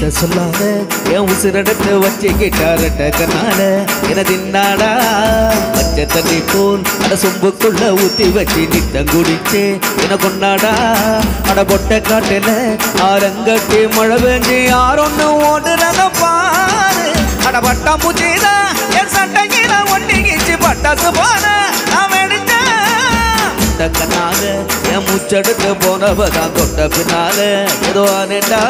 கிட்ட சொல்லாத என் உசிரடத்தை வச்சு கிட்டாரட்ட கண்ணால என தின்னாடா பச்சை தண்ணி போல் அட சொம்புக்குள்ள ஊத்தி வச்சு நித்தம் குடிச்சே என கொண்டாடா அட பொட்டை காட்டுல ஆரங்கட்டி மழை பெஞ்சு யாரொன்னு ஓடுறத பாரு அட பட்டா பூச்சிதா என் சட்டையில ஒட்டிக்கிச்சு பட்டாசு போன நான் வெடிச்சேன் இந்த கண்ணால என் மூச்செடுத்து போனவதான் தொட்ட பின்னால ஏதோ ஆனேடா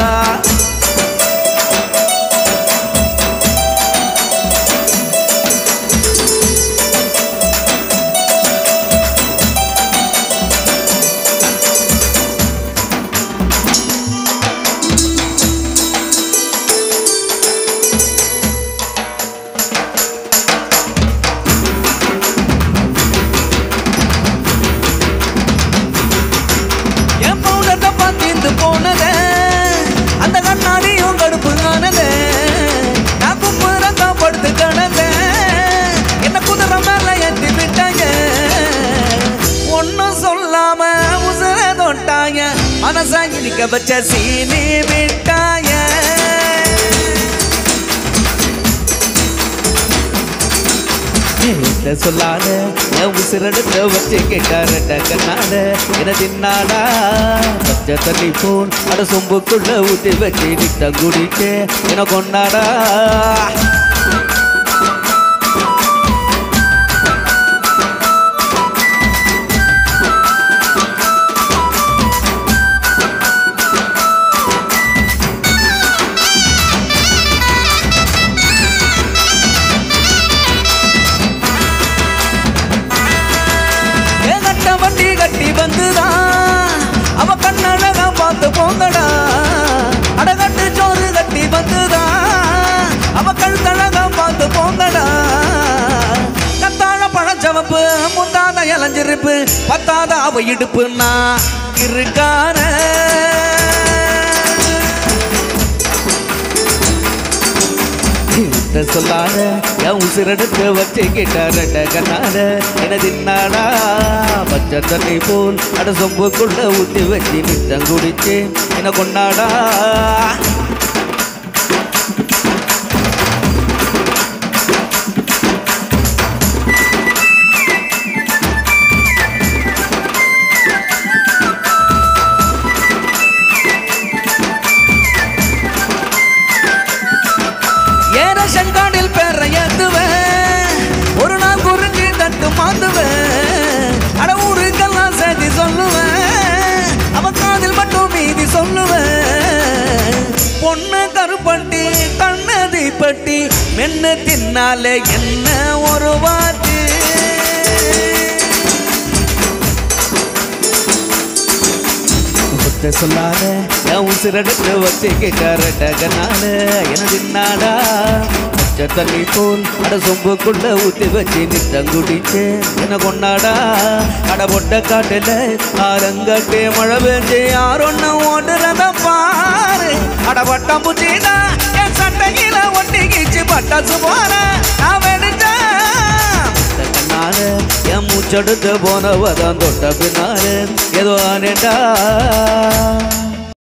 என் பவுடத்தை பார்த்து போனதே அந்த கண்ணாடியும் கடுப்பு ஆனதே நான் கும்புறக்கா படுத்து கிடந்தேன் என்ன குதிரை மேல ஏற்றி விட்டாங்க ஒன்னும் சொல்லாம உசுர தொட்டாங்க மனசா இனிக்க வச்ச சீனி விட்டாங்க என்ன சொல்லாத என் உசிரெடுத்த வச்சு கேட்டாரட்ட கண்ணால என தின்னாடா பச்சை தண்ணி போன் அட சொம்புக்குள்ள ஊத்தி வச்சு நித்தம் குடிக்க என கொண்டாடா ஏன் கட்ட வண்டி கட்டி வந்துதான் அவ கண்ணழகா பார்த்து போங்கடா அடகட்டு சோறு கட்டி வந்துதான் அவ கழுத்தழகா பார்த்து போங்கடா கத்தாழ பழச்சவப்பு முந்தாத இளஞ்சிருப்பு பத்தாத அவ இடுப்புன்னா இருக்கான இந்த சொல்லாத என் உசிரெடுத்து வச்சு கிட்டாரட்ட கண்ணால என தின்னாடா பச்சை தண்ணி போல் அட சொம்புக்குள்ள ஊத்தி வச்சு நித்தம் குடிச்சு என கொண்டாடா ஏற செங்காடில் பேர ஏத்துவேன் ஒரு நாள் குறிஞ்சி தட்டு மாத்துவேன் அட ஊருக்கெல்லாம் சேர்த்து சொல்லுவேன் அவன் காதில் மட்டும் மீதி சொல்லுவேன் பொண்ணு கருப்பட்டி கண்ணு தீப்பட்டி மென்னு தின்னாலே என்ன ஒரு வாட்டு முத்த சொல்லாத என் உசிரெடுத்து வச்சு கேட்டாரட்ட கண்ணால எனது நாடா பச்சை தண்ணி போல் அட சொம்புக்குள்ள ஊத்தி வச்சு நித்தம் குடிச்சு என்ன கொண்டாடா அட பொட்ட காட்டுல ஆரங்கட்டே மழை பெஞ்சு யாரொன்னு ஓடுறத பாரு அட பட்டம் பூச்சிதா என் சட்டையில ஒட்டிக்கிச்சு பட்டாசு போற நான் வெடிச்சேன் இந்த கண்ணால என் மூச்செடுத்து போனவதான் தொட்ட பின்னால ஏதோ ஆனேடா